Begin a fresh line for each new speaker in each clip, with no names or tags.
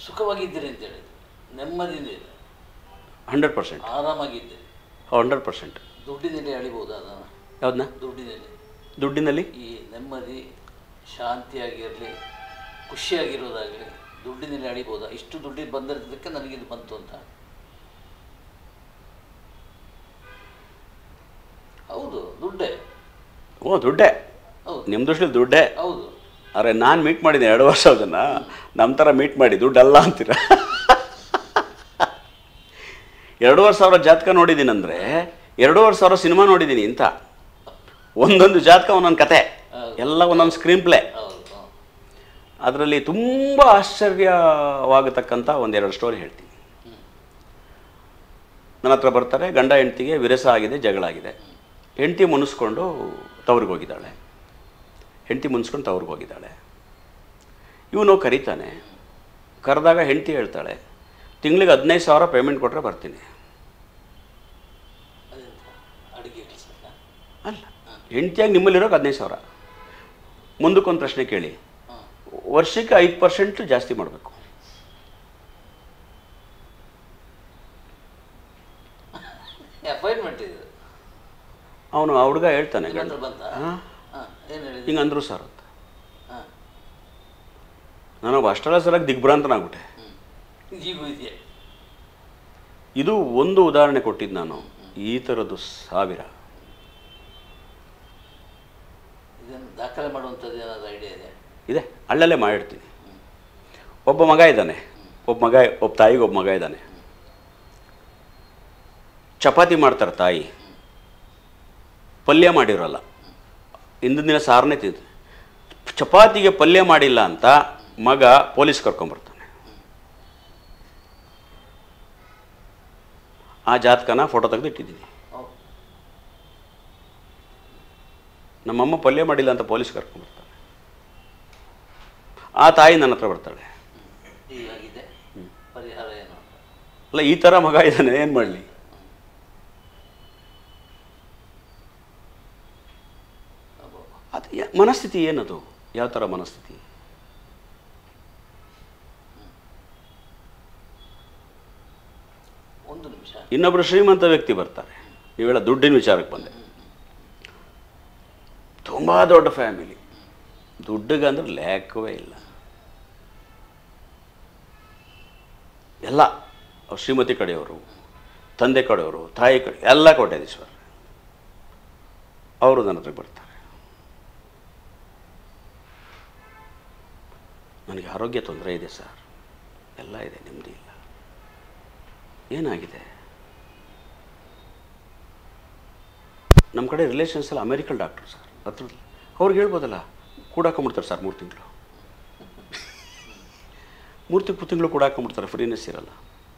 ಸುಖವಾಗಿದ್ದೀರಿ ಅಂತ ಹೇಳಿದ್ರು ನೆಮ್ಮದಿಯಿಂದ ಇದೆ
ಹಂಡ್ರೆಡ್ ಪರ್ಸೆಂಟ್
ಆರಾಮಾಗಿದ್ದೀರಿ
ಹಂಡ್ರೆಡ್ ಪರ್ಸೆಂಟ್
ದುಡ್ಡಿನಲ್ಲಿ ಅಳಿಬೋದು ಅದನ್ನು
ಯಾವ್ದನ್ನ
ದುಡ್ಡಿನಲ್ಲಿ
ದುಡ್ಡಿನಲ್ಲಿ
ಈ ನೆಮ್ಮದಿ ಶಾಂತಿಯಾಗಿರಲಿ ಖುಷಿಯಾಗಿರೋದಾಗಲಿ ದುಡ್ಡಿನಲ್ಲಿ ಅಳಿಬೋದಾ ಇಷ್ಟು ದುಡ್ಡಿಗೆ ಬಂದಿರೋದಕ್ಕೆ ನನಗಿದು ಬಂತು ಅಂತ ಹೌದು ದುಡ್ಡೇ
ಓ ದುಡ್ಡೇ
ಹೌದು
ನಿಮ್ಮ ದೃಷ್ಟಿಲಿ ದುಡ್ಡೇ
ಹೌದು
ಅರೆ ನಾನು ಮೀಟ್ ಮಾಡಿದ್ದೀನಿ ಎರಡು ವರ್ಷ ಅದನ್ನು ನಮ್ಮ ಥರ ಮೀಟ್ ಮಾಡಿ ದುಡ್ಡಲ್ಲ ಅಂತೀರ ಎರಡೂವರೆ ಸಾವಿರ ಜಾತಕ ನೋಡಿದ್ದೀನಂದರೆ ಎರಡೂವರೆ ಸಾವಿರ ಸಿನಿಮಾ ನೋಡಿದ್ದೀನಿ ಇಂಥ ಒಂದೊಂದು ಜಾತಕ ಒಂದೊಂದು ಕತೆ ಎಲ್ಲ ಒಂದೊಂದು ಸ್ಕ್ರೀನ್ ಪ್ಲೇ
ಹೌದು ಹೌದು.
ಅದರಲ್ಲಿ ತುಂಬ ಆಶ್ಚರ್ಯವಾಗತಕ್ಕಂಥ ಒಂದೆರಡು ಸ್ಟೋರಿ ಹೇಳ್ತೀನಿ ನನ್ನ ಹತ್ರ ಬರ್ತಾರೆ ಗಂಡ ಹೆಂಡ್ತಿಗೆ ವಿರಸ ಆಗಿದೆ ಜಗಳ ಆಗಿದೆ ಹೆಂಡ್ತಿ ಮುನಿಸ್ಕೊಂಡು ತವ್ರಿಗೆ ಹೋಗಿದ್ದಾಳೆ ಹೆಂಡ್ತಿ ಮುನ್ಸ್ಕೊಂಡು ತವ್ರಿಗೆ ಹೋಗಿದ್ದಾಳೆ ಇವನು ಕರೀತಾನೆ ಕರೆದಾಗ ಹೆಂಡ್ತಿ ಹೇಳ್ತಾಳೆ ತಿಂಗಳಿಗೆ ಹದಿನೈದು ಸಾವಿರ ಪೇಮೆಂಟ್ ಕೊಟ್ಟರೆ ಬರ್ತೀನಿ
ಅದೆಂತ ಅಡುಗೆ ಕೆಲಸಕ್ಕ
ಅಲ್ಲ ಹೆಂಡ್ತಿಯಾಗಿ ನಿಮ್ಮಲ್ಲಿರೋಕೆ ಹದಿನೈದು ಸಾವಿರ ಮುಂದಕ್ಕೊಂದು ಪ್ರಶ್ನೆ ಕೇಳಿ
ಹಾಂ
ವರ್ಷಕ್ಕೆ ಐದು ಪರ್ಸೆಂಟ್ ಜಾಸ್ತಿ ಮಾಡಬೇಕು
ಅಪಾಯಿಂಟ್ಮೆಂಟ್ ಇದು
ಅವನು ಆ ಹುಡುಗ ಹೇಳ್ತಾನೆ
ನಿಮ್ಮ
ಗಂಡ
ಹತ್ರ ಬಂತ
ಹಾಂ
ಹಾಂ ಏನು ಹೇಳಿದ್ರು
ಹಿಂಗೆ ಅಂದರು ಸರ್ ಅಂತ
ಹಾಂ
ನಾನು ಅಷ್ಟೆಲ್ಲ ಸರಾಗಿ ದಿಗ್ಭ್ರಾಂತನಾಗ್ಬಿಟ್ಟೆ
ಹ್ಞೂ ಈಗೂ ಇದೆಯಾ
ಇದು ಒಂದು ಉದಾಹರಣೆ ಕೊಟ್ಟಿದ್ದು ನಾನು ಈ ಥರದ್ದು ಸಾವಿರ
ಇದನ್ನು ದಾಖಲೆ ಮಾಡುವಂಥದ್ದು ಏನಾದರೂ ಐಡಿಯಾ ಇದೆ
ಇದೆ ಅಲ್ಲಲ್ಲೇ ಮಾಡಿರ್ತೀನಿ ಒಬ್ಬ ಮಗ ಇದ್ದಾನೆ ಒಬ್ಬ ಮಗ ಒಬ್ಬ ತಾಯಿಗೆ ಒಬ್ಬ ಮಗ ಇದ್ದಾನೆ ಚಪಾತಿ ಮಾಡ್ತಾರೆ ತಾಯಿ ಪಲ್ಯ ಮಾಡಿರೋಲ್ಲ ಹಿಂದಿನ ದಿನ ಸಾರನೇ ತಿಂದು ಚಪಾತಿಗೆ ಪಲ್ಯ ಮಾಡಿಲ್ಲ ಅಂತ ಮಗ ಪೊಲೀಸ್ ಕರ್ಕೊಂಬರ್ತಾನೆ ಆ ಜಾತಕನ ಫೋಟೋ ತೆಗೆದು ಇಟ್ಟಿದ್ದೀನಿ
ಹೌದು
ನಮ್ಮಮ್ಮ ಪಲ್ಯ ಮಾಡಿಲ್ಲ ಅಂತ ಪೊಲೀಸ್ ಕರ್ಕೊಂಬರ್ತಾನೆ ಆ ತಾಯಿ ನನ್ನ ಹತ್ರ ಬರ್ತಾಳೆ
ಹೀಗಾಗಿದೆ ಪರಿಹಾರ ಏನು ಅಂತ
ಅಲ್ಲ ಈ ಥರ ಮಗ ಇದ್ದಾನೆ ಏನು ಮಾಡಲಿ
ಅಬ್ಬಬ್ಬ.
ಅದು ಯಾ- ಮನಸ್ಥಿತಿ ಏನದು ಯಾವ ಥರ ಮನಸ್ಥಿತಿ
ಒಂದು ನಿಮಿಷ
ಇನ್ನೊಬ್ಬರು ಶ್ರೀಮಂತ ವ್ಯಕ್ತಿ ಬರ್ತಾರೆ ಇವೆಲ್ಲ ದುಡ್ಡಿನ ವಿಚಾರಕ್ಕೆ ಬಂದೆ ತುಂಬ ದೊಡ್ಡ ಫ್ಯಾಮಿಲಿ ದುಡ್ಡಿಗಂದ್ರೆ ಲೆಕ್ಕವೇ ಇಲ್ಲ ಎಲ್ಲ ಅವ್ರ ಶ್ರೀಮತಿ ಕಡೆಯವರು ತಂದೆ ಕಡೆಯವರು ತಾಯಿ ಕಡೆ ಎಲ್ಲ ಕೋಟ್ಯಾಧೀಶ್ವರ ಅವರು ನನ್ನ ಹತ್ರ ಬರ್ತಾರೆ ನನಗೆ ಆರೋಗ್ಯ ತೊಂದರೆ ಇದೆ ಸರ್ ಎಲ್ಲ ಇದೆ ನೆಮ್ಮದಿ ಇಲ್ಲ ಏನಾಗಿದೆ ನಮ್ಮ ಕಡೆ ರಿಲೇಷನ್ಸ್ ಎಲ್ಲ ಅಮೇರಿಕನ್ ಡಾಕ್ಟರ್ ಸರ್ ಹತ್ರ ಅವ್ರಿಗೆ ಹೇಳ್ಬೋದಲ್ಲ ಕೂಡಾಕೊಂಬಿಡ್ತಾರೆ ಸರ್ ಮೂರು ತಿಂಗಳು ಮೂರು ತಿಂಗಳು ತಿಂಗಳು ಕೂಡಾಕೊಂಬಿಡ್ತಾರೆ ಫ್ರೀನೆಸ್ ಇರಲ್ಲ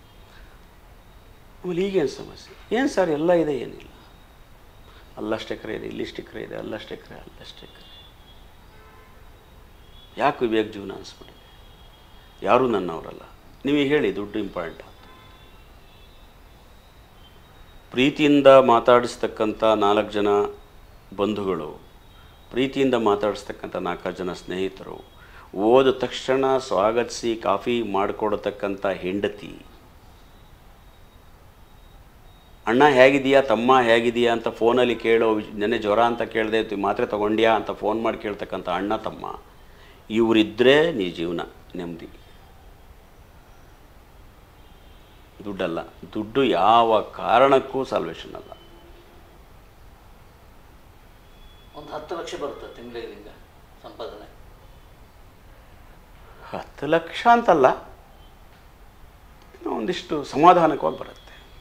ಆಮೇಲೆ ಈಗೇನು ಸಮಸ್ಯೆ ಏನು ಸರ್ ಎಲ್ಲ ಇದೆ ಏನಿಲ್ಲ ಅಲ್ಲಷ್ಟು ಎಕರೆ ಇದೆ ಇಲ್ಲಿಷ್ಟು ಎಕರೆ ಇದೆ ಅಲ್ಲಷ್ಟು ಎಕರೆ ಅಲ್ಲಷ್ಟು ಎಕರೆ ಯಾಕೆ ವಿವೇಕ್ ಜೀವನ ಅನಿಸ್ಬಿಟ್ಟಿದೆ ಯಾರೂ ನನ್ನವರಲ್ಲ ನೀವು ಹೇಳಿ ದುಡ್ಡು ಇಂಪಾರ್ಟೆಂಟ್ ಅಂತ ಪ್ರೀತಿಯಿಂದ ಮಾತಾಡಿಸ್ತಕ್ಕಂಥ ನಾಲ್ಕು ಜನ ಬಂಧುಗಳು ಪ್ರೀತಿಯಿಂದ ಮಾತಾಡಿಸ್ತಕ್ಕಂಥ ನಾಲ್ಕು ಜನ ಸ್ನೇಹಿತರು ಓದ ತಕ್ಷಣ ಸ್ವಾಗತಿಸಿ ಕಾಫಿ ಮಾಡಿಕೊಡತಕ್ಕಂಥ ಹೆಂಡತಿ ಅಣ್ಣ ಹೇಗಿದೆಯಾ ತಮ್ಮ ಹೇಗಿದೆಯಾ ಅಂತ ಫೋನಲ್ಲಿ ಕೇಳೋ ವಿಷ್- ನೆನ್ನೆ ಜ್ವರ ಅಂತ ಕೇಳಿದೆ ಮಾತ್ರೆ ತಗೊಂಡ್ಯಾ ಅಂತ ಫೋನ್ ಮಾಡಿ ಕೇಳ್ತಕ್ಕಂಥ ಅಣ್ಣ ತಮ್ಮ ಇವರಿದ್ದರೆ ನೀ ಜೀವನ ನೆಮ್ಮದಿ ದುಡ್ಡಲ್ಲ ದುಡ್ಡು ಯಾವ ಕಾರಣಕ್ಕೂ ಸಾಲ್ವೇಷನ್ ಅಲ್ಲ
ಒಂದು ಹತ್ತು ಲಕ್ಷ ಬರುತ್ತೆ ತಿಂಗಳಿಗೆ ನಿಂಗೆ ಸಂಪಾದನೆ
ಹತ್ತು ಲಕ್ಷ ಅಂತಲ್ಲ ಏನೋ ಒಂದಿಷ್ಟು ಸಮಾಧಾನಕವಾಗಿ ಬರುತ್ತೆ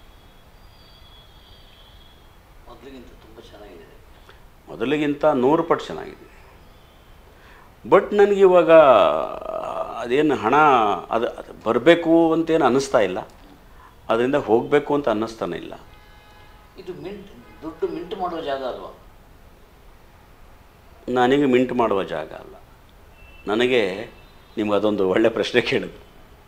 ಮೊದಲಿಗಿಂತ ತುಂಬ ಚೆನ್ನಾಗಿದೆ
ಮೊದಲಿಗಿಂತ ನೂರು ಪಟ್ಟು ಚೆನ್ನಾಗಿದೆ ಬಟ್ ನನಗೆ ಇವಾಗ ಅದೇನು ಹಣ ಅದು ಅದು ಬರಬೇಕು ಅಂತೇನು ಅನ್ನಿಸ್ತಾ ಇಲ್ಲ ಅದರಿಂದ ಹೋಗಬೇಕು ಅಂತ ಅನ್ನಿಸ್ತಾನೆ ಇಲ್ಲ
ಇದು ಮಿಂಟ್ ದುಡ್ಡು ಮಿಂಟ್ ಮಾಡೋ ಜಾಗ ಅಲ್ವಾ
ನನಗೆ ಮಿಂಟ್ ಮಾಡುವ ಜಾಗ ಅಲ್ಲ ನನಗೆ ನಿಮ್ಗೆ ಅದೊಂದು ಒಳ್ಳೆ ಪ್ರಶ್ನೆ ಕೇಳಿದ್ರು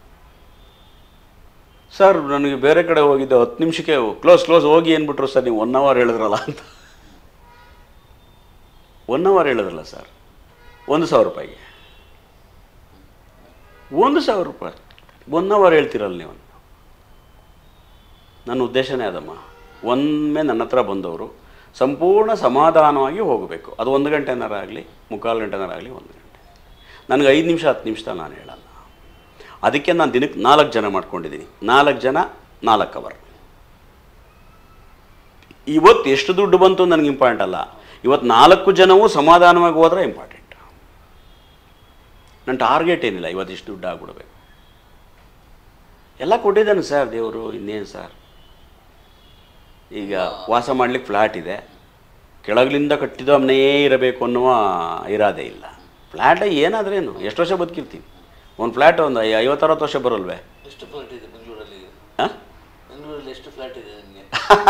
ಸರ್ ನನಗೆ ಬೇರೆ ಕಡೆ ಹೋಗಿದ್ದೆ ಹತ್ತು ನಿಮಿಷಕ್ಕೆ ಕ್ಲೋಸ್ ಕ್ಲೋಸ್ ಹೋಗಿ ಏನ್ಬಿಟ್ರು ಸರ್ ನೀವು ಒನ್ ಅವರ್ ಹೇಳಿದ್ರಲ್ಲ ಅಂತ ಒನ್ ಅವರ್ ಹೇಳಿದ್ರಲ್ಲ ಸರ್ ಒಂದು ಸಾವಿರ ರೂಪಾಯಿಗೆ ಒಂದು ಸಾವಿರ ರೂಪಾಯಿ ಒನ್ ಅವರ್ ಹೇಳ್ತಿರಲ್ಲ ನೀವು ನನ್ನ ಉದ್ದೇಶನೇ ಅದಮ್ಮ ಒಮ್ಮೆ ನನ್ನ ಹತ್ರ ಬಂದವರು ಸಂಪೂರ್ಣ ಸಮಾಧಾನವಾಗಿ ಹೋಗಬೇಕು ಅದು ಒಂದು ಗಂಟೆನಾರ ಆಗಲಿ ಮುಕ್ಕಾಲು ಗಂಟೆನಾರ ಆಗಲಿ ಒಂದು ಗಂಟೆ ನನಗೆ ಐದು ನಿಮಿಷ ಹತ್ತು ನಿಮಿಷದಲ್ಲಿ ನಾನು ಹೇಳಲ್ಲ ಅದಕ್ಕೆ ನಾನು ದಿನಕ್ಕೆ ನಾಲ್ಕು ಜನ ಮಾಡ್ಕೊಂಡಿದ್ದೀನಿ ನಾಲ್ಕು ಜನ ನಾಲ್ಕು ಅವರ್ ಇವತ್ತು ಎಷ್ಟು ದುಡ್ಡು ಬಂತು ನನಗೆ ಇಂಪಾರ್ಟೆಂಟ್ ಅಲ್ಲ ಇವತ್ತು ನಾಲ್ಕು ಜನವೂ ಸಮಾಧಾನವಾಗಿ ಹೋದ್ರೆ ಇಂಪಾರ್ಟೆಂಟ್ ನನ್ನ ಟಾರ್ಗೆಟ್ ಏನಿಲ್ಲ ಇವತ್ತು ಇಷ್ಟು ದುಡ್ಡು ಆಗ್ಬಿಡ್ಬೇಕು ಎಲ್ಲ ಕೊಟ್ಟಿದ್ದಾನೆ ಸರ್ ದೇವರು ಇನ್ನೇನು ಸರ್ ಈಗ ವಾಸ ಮಾಡ್ಲಿಕ್ಕೆ ಫ್ಲ್ಯಾಟ್ ಇದೆ ಕೆಳಗಲಿಂದ ಕಟ್ಟಿದ ಮನೆಯೇ ಇರಬೇಕು ಅನ್ನುವ ಇರಾದೆ ಇಲ್ಲ ಫ್ಲ್ಯಾಟ್ ಏನಾದ್ರೇನು ಎಷ್ಟು ವರ್ಷ ಬದುಕಿರ್ತೀವಿ ಒಂದು ಫ್ಲ್ಯಾಟ್ ಒಂದು ಐ- ಐವತ್ತರವತ್ತು ವರ್ಷ ಬರಲ್ವೇ
ಎಷ್ಟು ಫ್ಲಾಟ್ ಇದೆ ಬೆಂಗಳೂರಲ್ಲಿ
ಹಾಂ
ಬೆಂಗಳೂರಲ್ಲಿ ಎಷ್ಟು ಫ್ಲಾಟ್ ಇದೆ ನಿಮಗೆ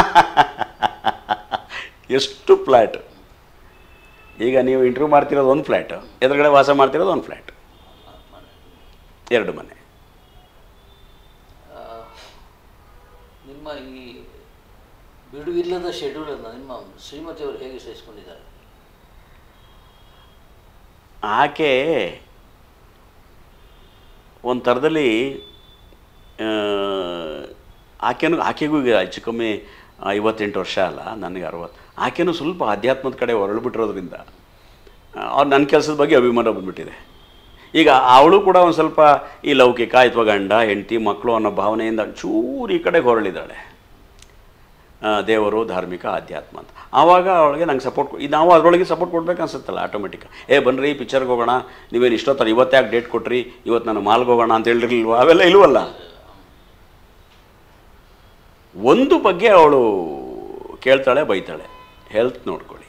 ಎಷ್ಟು ಫ್ಲ್ಯಾಟ್ ಈಗ ನೀವು ಇಂಟರ್ವ್ಯೂ ಮಾಡ್ತಿರೋದು ಒಂದು ಫ್ಲ್ಯಾಟ್ ಎದುರುಗಡೆ ವಾಸ ಮಾಡ್ತಿರೋದು ಒಂದು ಫ್ಲ್ಯಾಟ್ ಎರಡು ಮನೆ
ನಿಮ್ಮ ಈ ಬಿಡುವಿಲ್ಲದ ಶೆಡ್ಯೂಲನ್ನು ನಿಮ್ಮ ಶ್ರೀಮತಿಯವರು ಹೇಗೆ ಸಹಿಸಿಕೊಂಡಿದ್ದಾರೆ
ಆಕೆ ಒಂದು ಥರದಲ್ಲಿ ಆ, ಆಕೆನೂ ಆಕೆಗೂ ಈಗ ಹೆಚ್ಚು ಕಮ್ಮಿ ಐವತ್ತೆಂಟು ವರ್ಷ ಅಲ್ಲ ನನಗೆ ಅರವತ್ತು ಆಕೆನೂ ಸ್ವಲ್ಪ ಆಧ್ಯಾತ್ಮದ ಕಡೆ ಹೊರಳ್ಬಿಟ್ಟಿರೋದ್ರಿಂದ ಅವ್ರು ನನ್ನ ಕೆಲಸದ ಬಗ್ಗೆ ಅಭಿಮಾನ ಬಂದ್ಬಿಟ್ಟಿದೆ ಈಗ ಅವಳು ಕೂಡ ಒಂದು ಸ್ವಲ್ಪ ಈ ಲೌಕಿಕ ಅಥವಾ ಗಂಡ ಹೆಂಡತಿ ಮಕ್ಕಳು ಅನ್ನೋ ಭಾವನೆಯಿಂದ ಚೂರು ಈ ಕಡೆ ಹೊರಳಿದ್ದಾಳೆ ಆ, ದೇವರು ಧಾರ್ಮಿಕ ಆಧ್ಯಾತ್ಮ ಅಂತ ಆವಾಗ ಅವಳಿಗೆ ನಂಗೆ ಸಪೋರ್ಟ್ ನಾವು ಅದರೊಳಗೆ ಸಪೋರ್ಟ್ ಕೊಡ್ಬೇಕು ಅನ್ಸುತ್ತಲ್ಲ ಆಟೋಮೆಟಿಕ್ ಏ ಬನ್ನಿರಿ ಪಿಕ್ಚರ್ಗೆ ಹೋಗೋಣ ನೀವೇನು ಇಷ್ಟೊತ್ತರ ಇವತ್ತು ಯಾಕೆ ಡೇಟ್ ಕೊಟ್ರಿ ಇವತ್ತು ನಾನು ಮಾಲ್ಗೆ ಹೋಗೋಣ ಅಂತ ಹೇಳಿರ್ಲಿಲ್ವ ಅವೆಲ್ಲ ಇಲ್ವಲ್ಲ ಒಂದು ಬಗ್ಗೆ ಅವಳು ಕೇಳ್ತಾಳೆ ಬೈತಾಳೆ ಹೆಲ್ತ್ ನೋಡ್ಕೊಳ್ಳಿ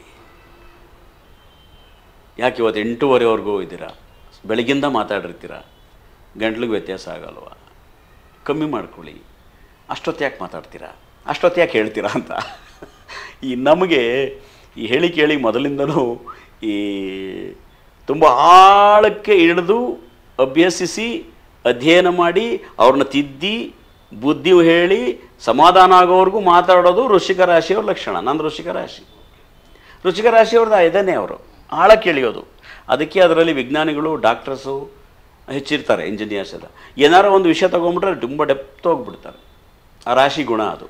ಯಾಕೆ ಇವತ್ತು ಎಂಟೂವರೆವರೆಗೂ ಇದ್ದೀರಾ ಬೆಳಗಿಂದ ಮಾತಾಡಿರ್ತೀರ ಗಂಟ್ಲಿಗೆ ವ್ಯತ್ಯಾಸ ಆಗಲ್ವ ಕಮ್ಮಿ ಮಾಡ್ಕೊಳ್ಳಿ ಅಷ್ಟೊತ್ತು ಯಾಕೆ ಮಾತಾಡ್ತೀರಾ ಅಷ್ಟೊತ್ತು ಯಾಕೆ ಹೇಳ್ತೀರಾ ಅಂತ ಈ ನಮಗೆ ಈ ಹೇಳಿ ಕೇಳಿ ಮೊದಲಿಂದನೂ ಈ ತುಂಬ ಆಳಕ್ಕೆ ಇಳಿದು ಅಭ್ಯಸಿಸಿ ಅಧ್ಯಯನ ಮಾಡಿ ಅವ್ರನ್ನ ತಿದ್ದಿ ಬುದ್ಧಿ ಹೇಳಿ ಸಮಾಧಾನ ಆಗೋವರೆಗೂ ಮಾತಾಡೋದು ವೃಶ್ಚಿಕ ರಾಶಿಯವ್ರ ಲಕ್ಷಣ ನಂದು ವೃಶ್ಚಿಕ ರಾಶಿ ವೃಶ್ಚಿಕ ರಾಶಿಯವ್ರದ್ದು ಇದನ್ನೇ ಅವರು ಆಳಕ್ಕೆ ಇಳಿಯೋದು ಅದಕ್ಕೆ ಅದರಲ್ಲಿ ವಿಜ್ಞಾನಿಗಳು ಡಾಕ್ಟರ್ಸು ಹೆಚ್ಚಿರ್ತಾರೆ ಇಂಜಿನಿಯರ್ಸ್ ಎಲ್ಲ ಏನಾರೋ ಒಂದು ವಿಷಯ ತೊಗೊಂಬಿಟ್ರೆ ತುಂಬ ಡೆಪ್ತ್ ಹೋಗ್ಬಿಡ್ತಾರೆ ಆ ರಾಶಿ ಗುಣ ಅದು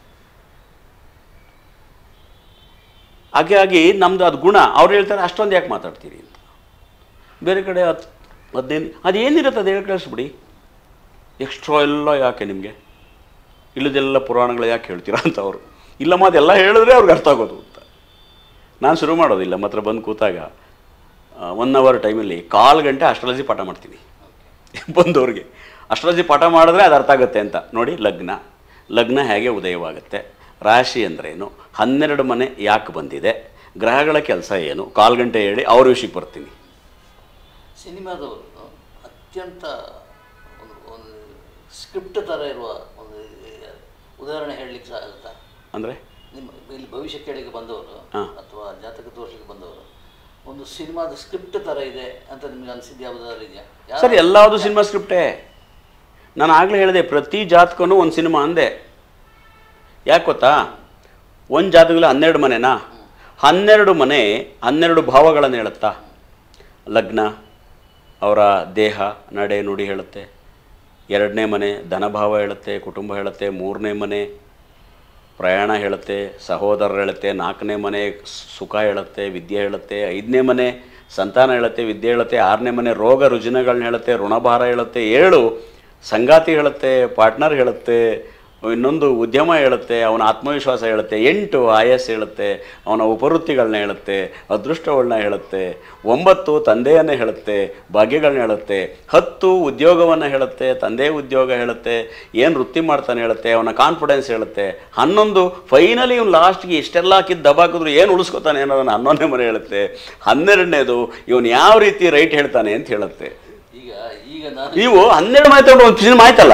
ಹಾಗೆ ಆಗಿ ನಮ್ಮದು ಅದು ಗುಣ ಅವ್ರು ಹೇಳ್ತಾರೆ ಅಷ್ಟೊಂದು ಯಾಕೆ ಮಾತಾಡ್ತೀರಿ ಅಂತ ಬೇರೆ ಕಡೆ ಹತ್ತು ಹದಿನೈದು ಅದೇನಿರುತ್ತೆ ಅದು ಹೇಳಿ ಕಳಿಸ್ಬಿಡಿ ಎಕ್ಸ್ಟ್ರಾ ಎಲ್ಲ ಯಾಕೆ ನಿಮಗೆ ಇಲ್ಲದೆಲ್ಲ ಪುರಾಣಗಳು ಯಾಕೆ ಹೇಳ್ತೀರಾ ಅಂತ ಅವರು ಇಲ್ಲಮ್ಮ ಅದೆಲ್ಲ ಹೇಳಿದ್ರೆ ಅವ್ರಿಗೆ ಅರ್ಥ ಆಗೋದು ಅಂತ ನಾನು ಶುರು ಮಾಡೋದಿಲ್ಲ ಮಾತ್ರ ಬಂದು ಕೂತಾಗ ಒನ್ ಅವರ್ ಟೈಮಲ್ಲಿ ಕಾಲು ಗಂಟೆ ಅಸ್ಟ್ರಾಲಜಿ ಪಾಠ ಮಾಡ್ತೀನಿ ಬಂದವ್ರಿಗೆ ಅಸ್ಟ್ರಾಲಜಿ ಪಾಠ ಮಾಡಿದ್ರೆ ಅದು ಅರ್ಥ ಆಗುತ್ತೆ ಅಂತ ನೋಡಿ ಲಗ್ನ ಲಗ್ನ ಹೇಗೆ ಉದಯವಾಗುತ್ತೆ ರಾಶಿ ಅಂದ್ರೇನು ಹನ್ನೆರಡು ಮನೆ ಯಾಕೆ ಬಂದಿದೆ ಗ್ರಹಗಳ ಕೆಲಸ ಏನು ಕಾಲು ಗಂಟೆ ಹೇಳಿ ಅವ್ರ ವಿಷಯಕ್ಕೆ ಬರ್ತೀನಿ
ಸಿನಿಮಾದವರು ಅತ್ಯಂತ ಒಂದು ಒಂದು ಸ್ಕ್ರಿಪ್ಟ್ ಥರ ಇರುವ ಒಂದು ಉದಾಹರಣೆ ಹೇಳಲಿಕ್ಕೆ ಆಗುತ್ತಾ
ಅಂದರೆ
ನಿಮ್ಮ ಇಲ್ಲಿ ಭವಿಷ್ಯ ಕೇಳಿಗೆ ಬಂದವರು
ಹಾ.
ಅಥವಾ ಜಾತಕ ತೋರಿಸಲಿಕ್ಕೆ ಬಂದವರು ಒಂದು ಸಿನಿಮಾದ ಸ್ಕ್ರಿಪ್ಟ್ ಥರ ಇದೆ ಅಂತ ನಿಮ್ಗೆ ಅನಿಸಿದ್ದು ಯಾವುದಾದ್ರು ಇದೆಯಾ ಯಾರು-
ಸರ್ ಎಲ್ಲವುದು ಸಿನಿಮಾ ಸ್ಕ್ರಿಪ್ಟೇ ನಾನು ಆಗಲೇ ಹೇಳಿದೆ ಪ್ರತಿ ಜಾತಕನೂ ಒಂದು ಸಿನಿಮಾ ಅಂದೆ ಯಾಕೆ ಗೊತ್ತಾ ಒಂದು ಜಾತಕದಲ್ಲಿ ಹನ್ನೆರಡು ಮನೆನಾ ಹನ್ನೆರಡು ಮನೆ ಹನ್ನೆರಡು ಭಾವಗಳನ್ನು ಹೇಳುತ್ತಾ ಲಗ್ನ ಅವರ ದೇಹ ನಡೆ ನುಡಿ ಹೇಳುತ್ತೆ ಎರಡನೇ ಮನೆ ಧನಭಾವ ಹೇಳುತ್ತೆ ಕುಟುಂಬ ಹೇಳುತ್ತೆ ಮೂರನೇ ಮನೆ ಪ್ರಯಾಣ ಹೇಳುತ್ತೆ ಸಹೋದರರು ಹೇಳುತ್ತೆ ನಾಲ್ಕನೇ ಮನೆ ಸುಖ ಹೇಳುತ್ತೆ ವಿದ್ಯೆ ಹೇಳುತ್ತೆ ಐದನೇ ಮನೆ ಸಂತಾನ ಹೇಳುತ್ತೆ ವಿದ್ಯೆ ಹೇಳುತ್ತೆ ಆರನೇ ಮನೆ ರೋಗ ರುಜಿನಗಳನ್ನ ಹೇಳುತ್ತೆ ಋಣಭಾರ ಹೇಳುತ್ತೆ ಏಳು ಸಂಗಾತಿ ಹೇಳುತ್ತೆ ಪಾರ್ಟ್ನರ್ ಹೇಳುತ್ತೆ ಇನ್ನೊಂದು ಉದ್ಯಮ ಹೇಳುತ್ತೆ ಅವನ ಆತ್ಮವಿಶ್ವಾಸ ಹೇಳುತ್ತೆ ಎಂಟು ಆಯಸ್ ಹೇಳುತ್ತೆ ಅವನ ಉಪವೃತ್ತಿಗಳನ್ನ ಹೇಳುತ್ತೆ ಅದೃಷ್ಟಗಳನ್ನ ಹೇಳುತ್ತೆ ಒಂಬತ್ತು ತಂದೆಯನ್ನೇ ಹೇಳುತ್ತೆ ಭಾಗ್ಯಗಳನ್ನ ಹೇಳುತ್ತೆ ಹತ್ತು ಉದ್ಯೋಗವನ್ನು ಹೇಳುತ್ತೆ ತಂದೆ ಉದ್ಯೋಗ ಹೇಳುತ್ತೆ ಏನು ವೃತ್ತಿ ಮಾಡ್ತಾನೆ ಹೇಳುತ್ತೆ ಅವನ ಕಾನ್ಫಿಡೆನ್ಸ್ ಹೇಳುತ್ತೆ ಹನ್ನೊಂದು ಫೈನಲಿ ಇವ್ನು ಲಾಸ್ಟ್ಗೆ ಇಷ್ಟೆಲ್ಲ ಹಾಕಿದ್ದು ದಬಾಕಿದ್ರು ಏನು ಉಳಿಸ್ಕೊತಾನೆ ಅನ್ನೋದನ್ನ ಹನ್ನೊಂದನೇ ಮನೆ ಹೇಳುತ್ತೆ ಹನ್ನೆರಡನೇದು ಇವನು ಯಾವ ರೀತಿ ರೈಟ್ ಹೇಳ್ತಾನೆ ಅಂತ ಹೇಳುತ್ತೆ
ಈಗ ಈಗ ನಾನು
ನೀವು ಹನ್ನೆರಡು ಮನೆ ತಗೊಂಡು ಒಂದು ಸಿನಿಮಾ ಆಯ್ತಲ್ಲ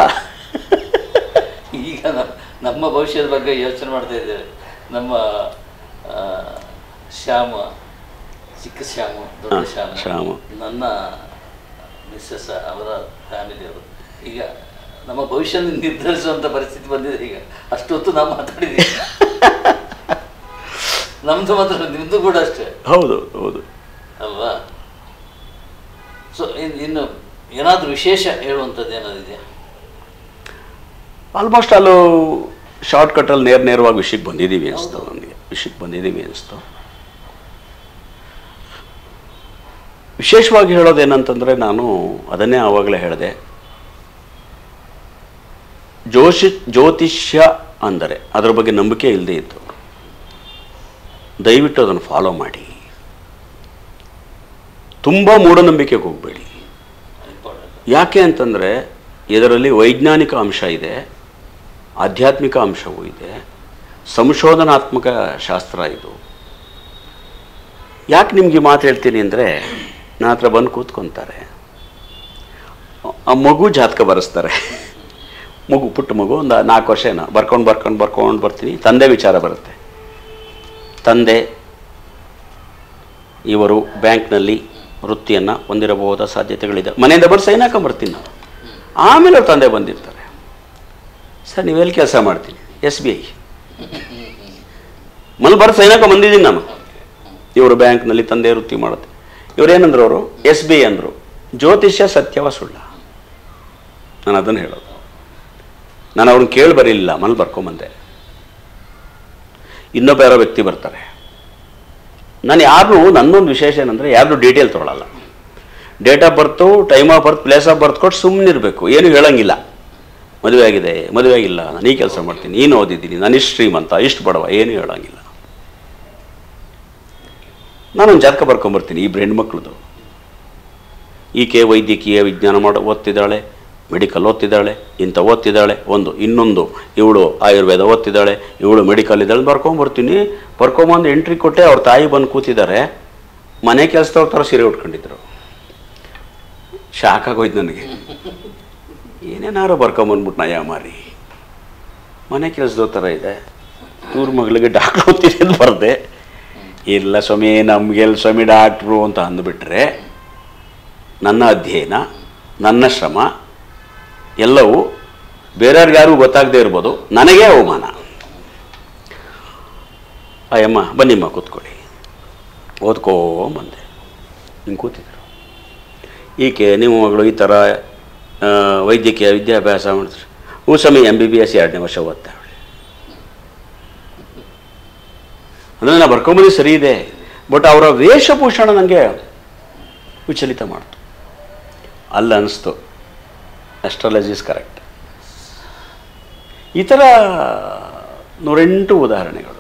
ಈಗ ನ- ನಮ್ಮ ಭವಿಷ್ಯದ ಬಗ್ಗೆ ಯೋಚನೆ ಮಾಡ್ತಾ ಇದ್ದೇವೆ ನಮ್ಮ ಆ, ಶ್ಯಾಮ ಚಿಕ್ಕ ಶ್ಯಾಮ ದೊಡ್ಡ
ಹಾ,
ಶ್ಯಾಮ
ಶ್ಯಾಮ.
ನನ್ನ ಮಿಸ್ಸಸ್ ಅವರ ಫ್ಯಾಮಿಲಿಯವರು ಈಗ ನಮ್ಮ ಭವಿಷ್ಯ ನಿರ್ಧರಿಸುವಂಥ ಪರಿಸ್ಥಿತಿ ಬಂದಿದೆ ಈಗ ಅಷ್ಟೊತ್ತು ನಾವು ಮಾತಾಡಿದ್ದೀವಿ ನಮ್ದು ಮಾತ್ರ ನಿಮ್ಮದು ಕೂಡ ಅಷ್ಟೇ
ಹೌದು ಹೌದು
ಅಲ್ವಾ ಸೊ ಇನ್ನು ಏನಾದರೂ ವಿಶೇಷ ಹೇಳುವಂಥದ್ದು ಏನಾದ್ರು ಇದೆಯಾ
ಆಲ್ಮೋಸ್ಟ್ ಅಲ್ಲೂ ಶಾರ್ಟ್ ಕಟ್ಟಲ್ಲಿ ನೇರ ನೇರವಾಗಿ ವಿಷಯಕ್ಕೆ ಬಂದಿದ್ದೀವಿ ಅನಿಸ್ತು ನನಗೆ ವಿಷಯಕ್ಕೆ ಬಂದಿದ್ದೀವಿ ಅನಿಸ್ತು ವಿಶೇಷವಾಗಿ ಹೇಳೋದೇನಂತಂದರೆ ನಾನು ಅದನ್ನೇ ಆವಾಗಲೇ ಹೇಳಿದೆ ಜೋಶಿ ಜ್ಯೋತಿಷ್ಯ ಅಂದರೆ ಅದರ ಬಗ್ಗೆ ನಂಬಿಕೆ ಇಲ್ಲದೆ ಇತ್ತು ದಯವಿಟ್ಟು ಅದನ್ನು ಫಾಲೋ ಮಾಡಿ ತುಂಬ ಮೂಢನಂಬಿಕೆಗೆ ಹೋಗಬೇಡಿ
ಇಂಪಾರ್ಟೆಂಟ್
ಯಾಕೆ ಅಂತಂದರೆ ಇದರಲ್ಲಿ ವೈಜ್ಞಾನಿಕ ಅಂಶ ಇದೆ ಆಧ್ಯಾತ್ಮಿಕ ಅಂಶವೂ ಇದೆ ಸಂಶೋಧನಾತ್ಮಕ ಶಾಸ್ತ್ರ ಇದು ಯಾಕೆ ನಿಮಗೆ ಮಾತು ಹೇಳ್ತೀನಿ ಅಂದರೆ ನನ್ನ ಹತ್ರ ಬಂದು ಕೂತ್ಕೊತಾರೆ ಆ ಮಗು ಜಾತಕ ಬರೆಸ್ತಾರೆ ಮಗು ಪುಟ್ಟ ಮಗು ಒಂದು ನಾಲ್ಕು ವರ್ಷ ಏನೋ ಬರ್ಕೊಂಡು ಬರ್ಕೊಂಡು ಬರ್ಕೊಂಡು ಬರ್ತೀನಿ ತಂದೆ ವಿಚಾರ ಬರುತ್ತೆ ತಂದೆ ಇವರು ಬ್ಯಾಂಕ್ನಲ್ಲಿ ವೃತ್ತಿಯನ್ನು ಹೊಂದಿರಬಹುದ ಸಾಧ್ಯತೆಗಳಿದೆ ಮನೆಯಿಂದ ಬಂದು ಸೈನ್ ಹಾಕೊಂಬರ್ತೀನಿ ನಾನು ಆಮೇಲೆ ಅವ್ರ ತಂದೆ ಬಂದಿರ್ತಾರೆ ಸರ್ ನೀವೆಲ್ಲಿ ಕೆಲಸ ಮಾಡ್ತೀನಿ ಎಸ್ ಬಿ ಐ ಮಲ್ಲಿ ಬರ್ದು ಸೈನ್ ಹಾಕೊಂಡ್ ಬಂದಿದ್ದೀನಿ ನಾನು ಇವರು ಬ್ಯಾಂಕ್ನಲ್ಲಿ ತಂದೆ ವೃತ್ತಿ ಮಾಡುತ್ತೆ ಇವರೇನಂದ್ರು ಅವರು ಎಸ್ ಬಿ ಐ ಅಂದರು ಜ್ಯೋತಿಷ್ಯ ಸತ್ಯವ ಸುಳ್ಳ ನಾನು ಅದನ್ನು ಹೇಳೋದು ನಾನು ಅವ್ರನ್ನ ಕೇಳಿ ಬರಲಿಲ್ಲ ಮನೇಲಿ ಬರ್ಕೊಂಬಂದೆ ಇನ್ನೊಬ್ಬ ಯಾರೋ ವ್ಯಕ್ತಿ ಬರ್ತಾರೆ ನಾನು ಯಾರು ನನ್ನೊಂದು ವಿಶೇಷ ಏನಂದರೆ ಯಾರು ಡೀಟೇಲ್ ತೊಗೊಳಲ್ಲ date of birth time of birth place of birth ಕೊಟ್ಟು ಸುಮ್ಮನೆ ಇರಬೇಕು ಏನು ಹೇಳಂಗಿಲ್ಲ ಮದುವೆ ಆಗಿದೆ ಮದುವೆ ಆಗಿಲ್ಲ ನಾನು ಈ ಕೆಲಸ ಮಾಡ್ತೀನಿ ನೀನು ಓದಿದ್ದೀನಿ ನಾನು ಇಷ್ಟು ಶ್ರೀಮಂತ ಇಷ್ಟು ಬಡವ ಏನು ಹೇಳಂಗಿಲ್ಲ ನಾನೊಂದು ಜಾತಕ ಬರ್ಕೊಂಬರ್ತೀನಿ ಇಬ್ಬರು ಹೆಣ್ಮಕ್ಳದು ಈಕೆ ವೈದ್ಯಕೀಯ ವಿಜ್ಞಾನ ಮಾಡ ಓದ್ತಿದ್ದಾಳೆ ಮೆಡಿಕಲ್ ಓದ್ತಿದ್ದಾಳೆ ಇಂಥ ಓದ್ತಿದ್ದಾಳೆ ಒಂದು ಇನ್ನೊಂದು ಇವಳು ಆಯುರ್ವೇದ ಓದ್ತಿದ್ದಾಳೆ ಇವಳು ಮೆಡಿಕಲ್ ಇದ್ದಾಳೆ ಬರ್ಕೊಂಬರ್ತೀನಿ ಬರ್ಕೊಂಬಂದು ಎಂಟ್ರಿ ಕೊಟ್ಟೆ ಅವ್ರ ತಾಯಿ ಬಂದು ಕೂತಿದ್ದಾರೆ ಮನೆ ಕೆಲಸದವ್ರ ಥರ ಸೀರೆ ಉಟ್ಕೊಂಡಿದ್ರು ಶಾಕ್ ಆಗೋಯ್ತು ನನಗೆ ಏನೇನಾರು ಬರ್ಕೊಂಬಂದ್ಬಿಟ್ಟು ನಯ ಮಾರಿ ಮನೆ ಕೆಲಸದ ಥರ ಇದೆ ಇವ್ರ ಮಗಳಿಗೆ ಡಾಕ್ಟ್ರ್ ಓದ್ತೀನಿ ಅಂತ ಬರ್ದೆ ಇಲ್ಲ ಸ್ವಾಮಿ ನಮಗೆಲ್ಲ ಸ್ವಾಮಿ ಡಾಕ್ಟ್ರು ಅಂತ ಅಂದುಬಿಟ್ರೆ ನನ್ನ ಅಧ್ಯಯನ ನನ್ನ ಶ್ರಮ ಎಲ್ಲವೂ ಬೇರೆಯವ್ರಿಗೆ ಯಾರಿಗೂ ಗೊತ್ತಾಗದೇ ಇರ್ಬೋದು ನನಗೇ ಅವಮಾನ ಅಯ್ಯಮ್ಮ ಬನ್ನಿಮ್ಮ ಕೂತ್ಕೊಳ್ಳಿ ಓದ್ಕೋ ಬಂದೆ ಹಿಂಗೆ ಕೂತಿದ್ರು ಈಕೆ ನಿಮ್ಮ ಮಗಳು ಈ ಥರ ಆ, ವೈದ್ಯಕೀಯ ವಿದ್ಯಾಭ್ಯಾಸ ಮಾಡಿದ್ರು ಹ್ಞೂ ಸ್ವಾಮಿ ಎಮ್ ಬಿ ಬಿ ಎಸ್ ಎರಡನೇ ವರ್ಷ ಓದ್ತಾವಳೆ ಅಂದರೆ ನಾ ಬರ್ಕೊಂಬಂದು ಸರಿ ಇದೆ ಬಟ್ ಅವರ ವೇಷಭೂಷಣ ನನಗೆ ವಿಚಲಿತ ಮಾಡ್ತು ಅಲ್ಲ ಅನಿಸ್ತು ಅಸ್ಟ್ರಾಲಜಿ ಇಸ್ ಕರೆಕ್ಟ್ ಈ ಥರ ನೂರೆಂಟು ಉದಾಹರಣೆಗಳು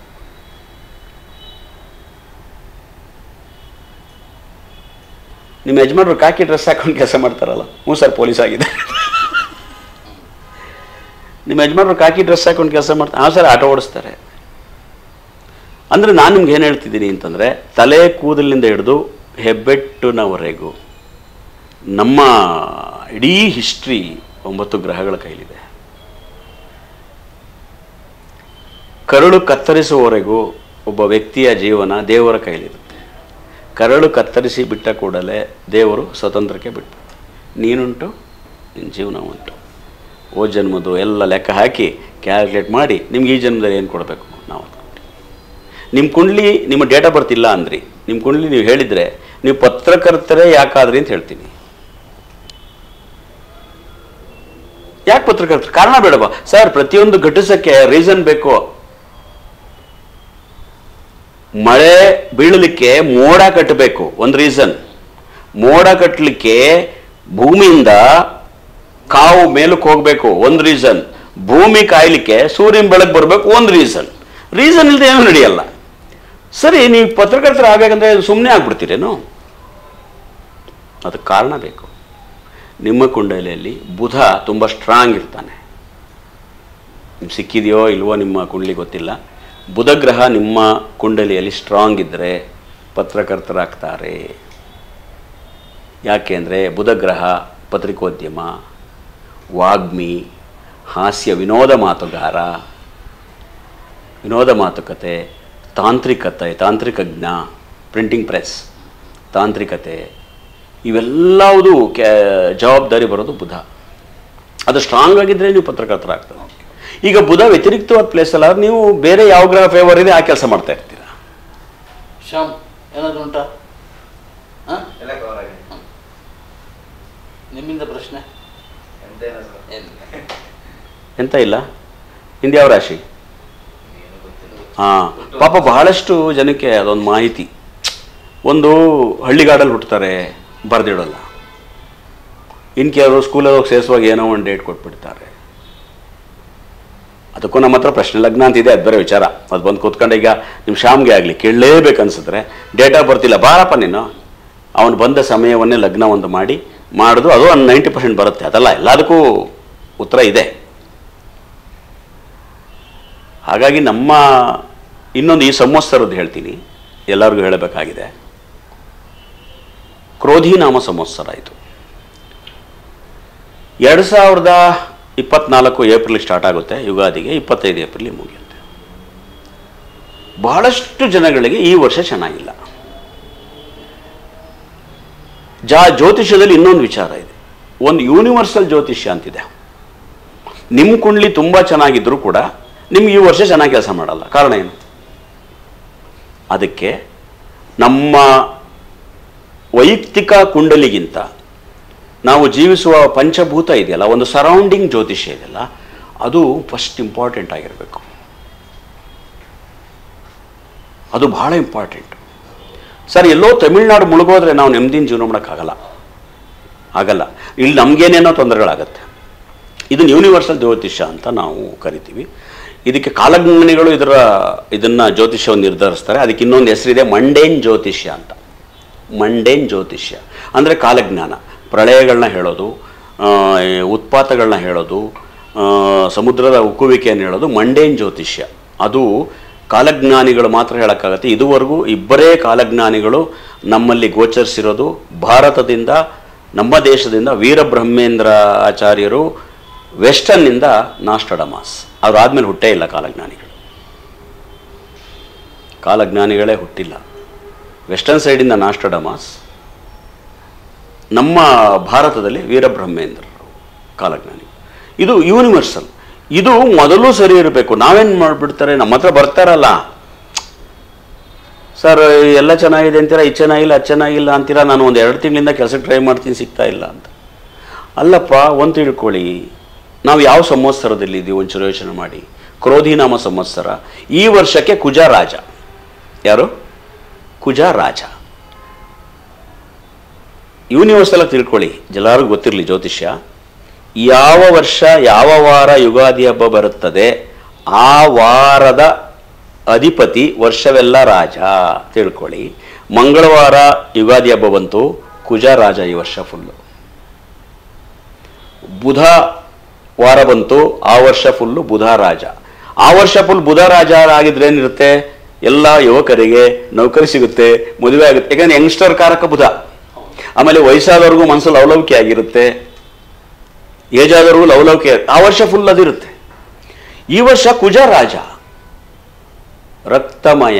ನಿಮ್ಮ ಯಜಮಾನರು ಕಾಕಿ ಡ್ರೆಸ್ ಹಾಕೊಂಡು ಕೆಲಸ ಮಾಡ್ತಾರಲ್ಲ ಹ್ಞೂ ಸರ್ ಪೊಲೀಸ್ ಆಗಿದೆ ನಿಮ್ಮ ಯಜಮಾನರು ಕಾಕಿ ಡ್ರೆಸ್ ಹಾಕೊಂಡು ಕೆಲಸ ಮಾಡ್ತಾರೆ ಹಾಂ ಸರ್ ಆಟೋ ಓಡಿಸ್ತಾರೆ ಅಂದರೆ ನಾನು ನಿಮ್ಗೆ ಏನು ಹೇಳ್ತಿದ್ದೀನಿ ಅಂತಂದರೆ ತಲೆ ಕೂದಲಿನಿಂದ ಹಿಡಿದು ಹೆಬ್ಬೆಟ್ಟಿನವರೆಗೂ ನಮ್ಮ ಇಡೀ ಹಿಸ್ಟ್ರಿ ಒಂಬತ್ತು ಗ್ರಹಗಳ ಕೈಲಿದೆ ಕರಳು ಕತ್ತರಿಸುವವರೆಗೂ ಒಬ್ಬ ವ್ಯಕ್ತಿಯ ಜೀವನ ದೇವರ ಕೈಲಿರುತ್ತೆ ಕರಳು ಕತ್ತರಿಸಿ ಬಿಟ್ಟ ಕೂಡಲೇ ದೇವರು ಸ್ವತಂತ್ರಕ್ಕೆ ಬಿಟ್ಟು ನೀನುಂಟು ನಿನ್ನ ಜೀವನ ಉಂಟು ಓ ಜನ್ಮದ್ದು ಎಲ್ಲ ಲೆಕ್ಕ ಹಾಕಿ ಕ್ಯಾಲ್ಕುಲೇಟ್ ಮಾಡಿ ನಿಮ್ಗೆ ಈ ಜನ್ಮದಲ್ಲಿ ಏನು ಕೊಡಬೇಕು ನಾವು ಅದು ಕೊಡ್ತೀವಿ. ನಿಮ್ಮ ಕುಂಡ್ಲಿ ನಿಮ್ಮ ಡೇಟ್ ಆಫ್ ಬರ್ತ್ ಇಲ್ಲ ಅಂದ್ರಿ ನಿಮ್ಮ ಕುಂಡ್ಲಿ ನೀವು ಹೇಳಿದರೆ ನೀವು ಪತ್ರಕರ್ತರೇ ಯಾಕಾದ್ರಿ ಅಂತ ಹೇಳ್ತೀನಿ ಯಾಕೆ ಪತ್ರಕರ್ತರು ಕಾರಣ ಬೇಡವಾ ಸರ್ ಪ್ರತಿಯೊಂದು ಘಟಿಸಕ್ಕೆ ರೀಸನ್ ಬೇಕು ಮಳೆ ಬೀಳಲಿಕ್ಕೆ ಮೋಡ ಕಟ್ಟಬೇಕು ಒಂದು ರೀಸನ್ ಮೋಡ ಕಟ್ಟಲಿಕ್ಕೆ ಭೂಮಿಯಿಂದ ಕಾವು ಮೇಲಕ್ಕೆ ಹೋಗಬೇಕು ಒಂದು ರೀಸನ್ ಭೂಮಿ ಕಾಯಲಿಕ್ಕೆ ಸೂರ್ಯನ ಬೆಳಕು ಬರಬೇಕು ಒಂದು ರೀಸನ್ ರೀಸನ್ ಇಲ್ಲದೆ ಏನೂ ನಡೆಯಲ್ಲ ಸರಿ ನೀವು ಪತ್ರಕರ್ತರು ಆಗಬೇಕಂದ್ರೆ ಸುಮ್ಮನೆ ಆಗ್ಬಿಡ್ತೀರೇನು ಅದಕ್ಕೆ ಕಾರಣ ಬೇಕು ನಿಮ್ಮ ಕುಂಡಲಿಯಲ್ಲಿ ಬುಧ ತುಂಬ ಸ್ಟ್ರಾಂಗ್ ಇರ್ತಾನೆ ನಿಮ್ಗೆ ಸಿಕ್ಕಿದೆಯೋ ಇಲ್ವೋ ನಿಮ್ಮ ಕುಂಡಲಿ ಗೊತ್ತಿಲ್ಲ ಬುಧ ಗ್ರಹ ನಿಮ್ಮ ಕುಂಡಲಿಯಲ್ಲಿ ಸ್ಟ್ರಾಂಗ್ ಇದ್ದರೆ ಪತ್ರಕರ್ತರಾಗ್ತಾರೆ ಯಾಕೆ ಅಂದರೆ ಬುಧ ಗ್ರಹ ಪತ್ರಿಕೋದ್ಯಮ ವಾಗ್ಮಿ ಹಾಸ್ಯ ವಿನೋದ ಮಾತುಗಾರ ವಿನೋದ ಮಾತುಕತೆ ತಾಂತ್ರಿಕತೆ ತಾಂತ್ರಿಕಜ್ಞ ಪ್ರಿಂಟಿಂಗ್ ಪ್ರೆಸ್ ತಾಂತ್ರಿಕತೆ ಇವೆಲ್ಲವುದು ಕ್ಯಾ ಜವಾಬ್ದಾರಿ ಬರೋದು ಬುಧ ಅದು ಸ್ಟ್ರಾಂಗ್ ಆಗಿದ್ದರೆ ನೀವು ಪತ್ರಕರ್ತರಾಗ್ತದೆ ಈಗ ಬುಧ ವ್ಯತಿರಿಕ್ತವಾದ ಪ್ಲೇಸ್ ಅಲ್ಲ ನೀವು ಬೇರೆ ಯಾವ ಗ್ರಹ ಫೇವರ್ ಇದೆ ಆ ಕೆಲಸ ಮಾಡ್ತಾ ಇರ್ತೀರಾ
ಶ್ಯಾಮ್ ಏನಾದ್ರು ಉಂಟಾ ಹಾಂ
ಎಲ್ಲ ಕವರ್ ಆಗಿದೆ
ನಿಮ್ಮಿಂದ ಪ್ರಶ್ನೆ
ಎಂತೇನ ಸರ್
ಏನಿಲ್ಲ
ಎಂತ ಇಲ್ಲ ನಿಂದು ಯಾವ ರಾಶಿ ಹಾಂ ಪಾಪ ಬಹಳಷ್ಟು ಜನಕ್ಕೆ ಅದೊಂದು ಮಾಹಿತಿ ಒಂದು ಹಳ್ಳಿಗಾಡಲ್ಲಿ ಹುಟ್ಟುತ್ತಾರೆ ಬರೆದಿಡೋಲ್ಲ ಇನ್ ಕೆಲವರು ಸ್ಕೂಲಲ್ಲಿ ಹೋಗಿ ಸೇರಿಸುವಾಗ ಏನೋ ಒಂದು ಡೇಟ್ ಕೊಟ್ಬಿಡ್ತಾರೆ ಅದಕ್ಕೂ ನಮ್ಮ ಹತ್ರ ಪ್ರಶ್ನೆ ಲಗ್ನ ಅಂತಿದೆ ಅದು ಬೇರೆ ವಿಚಾರ ಅದು ಬಂದು ಕೂತ್ಕೊಂಡು ಈಗ ನಿಮ್ಮ ಶಾಮ್ಗೆ ಆಗಲಿ ಕೇಳಲೇಬೇಕು ಅನ್ಸಿದ್ರೆ ಡೇಟ್ ಆಫ್ ಬರ್ತಿಲ್ಲ ಬಾರಪ್ಪ ನೀನು ಅವನು ಬಂದ ಸಮಯವನ್ನೇ ಲಗ್ನ ಒಂದು ಮಾಡಿ ಮಾಡೋದು ಅದು ಒಂದು ನೈಂಟಿ ಪರ್ಸೆಂಟ್ ಬರುತ್ತೆ ಅದಲ್ಲ ಎಲ್ಲದಕ್ಕೂ ಉತ್ತರ ಇದೆ ಹಾಗಾಗಿ ನಮ್ಮ ಇನ್ನೊಂದು ಈ ಸಂವತ್ಸರದ್ದು ಹೇಳ್ತೀನಿ ಎಲ್ಲರಿಗೂ ಹೇಳಬೇಕಾಗಿದೆ ಕ್ರೋಧಿನಾಮ ಸಂವತ್ಸರ ಇದು ಎರಡು ಸಾವಿರದ ಇಪ್ಪತ್ನಾಲ್ಕು ಏಪ್ರಿಲ್ ಸ್ಟಾರ್ಟ್ ಆಗುತ್ತೆ ಯುಗಾದಿಗೆ ಇಪ್ಪತ್ತೈದು ಏಪ್ರಿಲ್ ಮುಗಿಯುತ್ತೆ ಬಹಳಷ್ಟು ಜನಗಳಿಗೆ ಈ ವರ್ಷ ಚೆನ್ನಾಗಿಲ್ಲ ಜಾ ಜ್ಯೋತಿಷ್ಯದಲ್ಲಿ ಇನ್ನೊಂದು ವಿಚಾರ ಇದೆ ಒಂದು ಯೂನಿವರ್ಸಲ್ ಜ್ಯೋತಿಷ್ಯ ಅಂತಿದೆ ನಿಮ್ಮ ಕುಂಡ್ಲಿ ತುಂಬ ಚೆನ್ನಾಗಿದ್ರೂ ಕೂಡ ನಿಮ್ಗೆ ಈ ವರ್ಷ ಚೆನ್ನಾಗಿ ಕೆಲಸ ಮಾಡಲ್ಲ ಕಾರಣ ಏನು ಅದಕ್ಕೆ ನಮ್ಮ ವೈಯಕ್ತಿಕ ಕುಂಡಲಿಗಿಂತ ನಾವು ಜೀವಿಸುವ ಪಂಚಭೂತ ಇದೆಯಲ್ಲ ಒಂದು ಸರೌಂಡಿಂಗ್ ಜ್ಯೋತಿಷ್ಯ ಇದೆಯಲ್ಲ ಅದು ಫಸ್ಟ್ ಇಂಪಾರ್ಟೆಂಟ್ ಆಗಿರಬೇಕು ಅದು ಬಹಳ ಇಂಪಾರ್ಟೆಂಟ್ ಸರ್ ಎಲ್ಲೋ ತಮಿಳ್ನಾಡು ಮುಳುಗೋದ್ರೆ ನಾವು ನೆಮ್ಮದಿನ ಜೀವನ ಮಾಡೋಕ್ಕಾಗಲ್ಲ ಆಗಲ್ಲ ಇಲ್ಲಿ ನಮಗೇನೇನೋ ತೊಂದರೆಗಳಾಗತ್ತೆ ಇದನ್ನು ಯೂನಿವರ್ಸಲ್ ಜ್ಯೋತಿಷ್ಯ ಅಂತ ನಾವು ಕರಿತೀವಿ ಇದಕ್ಕೆ ಕಾಲಜ್ಞಾನಿಗಳು ಇದರ ಇದನ್ನು ಜ್ಯೋತಿಷ್ಯವನ್ನು ನಿರ್ಧರಿಸ್ತಾರೆ ಅದಕ್ಕೆ ಇನ್ನೊಂದು ಹೆಸರಿದೆ ಮಂಡೇನ್ ಜ್ಯೋತಿಷ್ಯ ಅಂತ ಮಂಡೇನ್ ಜ್ಯೋತಿಷ್ಯ ಅಂದರೆ ಕಾಲಜ್ಞಾನ ಪ್ರಳಯಗಳನ್ನ ಹೇಳೋದು ಆ, ಈ ಉತ್ಪಾತಗಳನ್ನ ಹೇಳೋದು ಆ, ಸಮುದ್ರದ ಉಕ್ಕುವಿಕೆಯನ್ನು ಹೇಳೋದು ಮಂಡೇನ್ ಜ್ಯೋತಿಷ್ಯ ಅದು ಕಾಲಜ್ಞಾನಿಗಳು ಮಾತ್ರ ಹೇಳೋಕ್ಕಾಗತ್ತೆ ಇದುವರೆಗೂ ಇಬ್ಬರೇ ಕಾಲಜ್ಞಾನಿಗಳು ನಮ್ಮಲ್ಲಿ ಗೋಚರಿಸಿರೋದು ಭಾರತದಿಂದ ನಮ್ಮ ದೇಶದಿಂದ ವೀರಬ್ರಹ್ಮೇಂದ್ರ ಆಚಾರ್ಯರು ವೆಸ್ಟರ್ನಿಂದ ನಾಸ್ಟಡಮಾಸ್ ಅವ್ರು ಆದಮೇಲೆ ಹುಟ್ಟೇ ಇಲ್ಲ ಕಾಲಜ್ಞಾನಿಗಳು ಕಾಲಜ್ಞಾನಿಗಳೇ ಹುಟ್ಟಿಲ್ಲ ವೆಸ್ಟರ್ನ್ ಸೈಡಿಂದ ನಾಸ್ಟಡಮಾಸ್ ನಮ್ಮ ಭಾರತದಲ್ಲಿ ವೀರಬ್ರಹ್ಮೇಂದ್ರರು ಕಾಲಜ್ಞಾನಿ ಇದು ಯೂನಿವರ್ಸಲ್ ಇದು ಮೊದಲು ಸರಿ ಇರಬೇಕು ನಾವೇನು ಮಾಡಿಬಿಡ್ತಾರೆ ನಮ್ಮ ಹತ್ರ ಬರ್ತಾರಲ್ಲ ಸರ್ ಎಲ್ಲ ಚೆನ್ನಾಗಿದೆ ಅಂತೀರಾ ಇದು ಚೆನ್ನಾಗಿಲ್ಲ ಅದು ಚೆನ್ನಾಗಿಲ್ಲ ಅಂತೀರಾ ನಾನು ಒಂದು ಎರಡು ತಿಂಗಳಿಂದ ಕೆಲಸಕ್ಕೆ ಟ್ರೈ ಮಾಡ್ತೀನಿ ಸಿಗ್ತಾ ಇಲ್ಲ ಅಂತ ಅಲ್ಲಪ್ಪ ಒಂದು ತಿಳ್ಕೊಳ್ಳಿ ನಾವು ಯಾವ ಸಂವತ್ಸರದಲ್ಲಿ ಇದ್ದೀವಿ ಒಂಚೂರು ಯೋಚನೆ ಮಾಡಿ ಕ್ರೋಧಿನಾಮ ಸಂವತ್ಸರ ಈ ವರ್ಷಕ್ಕೆ ಕುಜ ರಾಜ ಯಾರು ಕುಜ ರಾಜ ಯೂನಿವರ್ಸಲ್ ಆಗಿ ತಿಳ್ಕೊಳ್ಳಿ ಎಲ್ಲರಿಗೂ ಗೊತ್ತಿರಲಿ ಜ್ಯೋತಿಷ್ಯ ಯಾವ ವರ್ಷ ಯಾವ ವಾರ ಯುಗಾದಿ ಹಬ್ಬ ಬರುತ್ತದೆ ಆ ವಾರದ ಅಧಿಪತಿ ವರ್ಷವೆಲ್ಲ ರಾಜ ತಿಳ್ಕೊಳ್ಳಿ ಮಂಗಳವಾರ ಯುಗಾದಿ ಹಬ್ಬ ಬಂತು ಕುಜ ರಾಜ ಈ ವರ್ಷ ಫುಲ್ಲು ಬುಧ ವಾರ ಬಂತು ಆ ವರ್ಷ ಫುಲ್ಲು ಬುಧ ರಾಜ ಆ ವರ್ಷ ಫುಲ್ ಬುಧ ರಾಜ ಆಗಿದ್ರೆ ಏನಿರುತ್ತೆ ಎಲ್ಲ ಯುವಕರಿಗೆ ನೌಕರಿ ಸಿಗುತ್ತೆ ಮದುವೆ ಆಗುತ್ತೆ ಯಾಕಂದ್ರೆ ಯಂಗ್ಸ್ಟರ್ ಕಾರಕ ಬುಧ ಆಮೇಲೆ ವಯಸ್ಸಾದವ್ರಿಗೂ ಮನಸ್ಸು ಲವಲವಿಕೆ ಆಗಿರುತ್ತೆ ಏಜ್ ಆದವ್ರಿಗೂ ಲವಲವಿಕೆ ಆ ವರ್ಷ ಫುಲ್ ಅದಿರುತ್ತೆ ಈ ವರ್ಷ ಕುಜ ರಾಜ ರಕ್ತಮಯ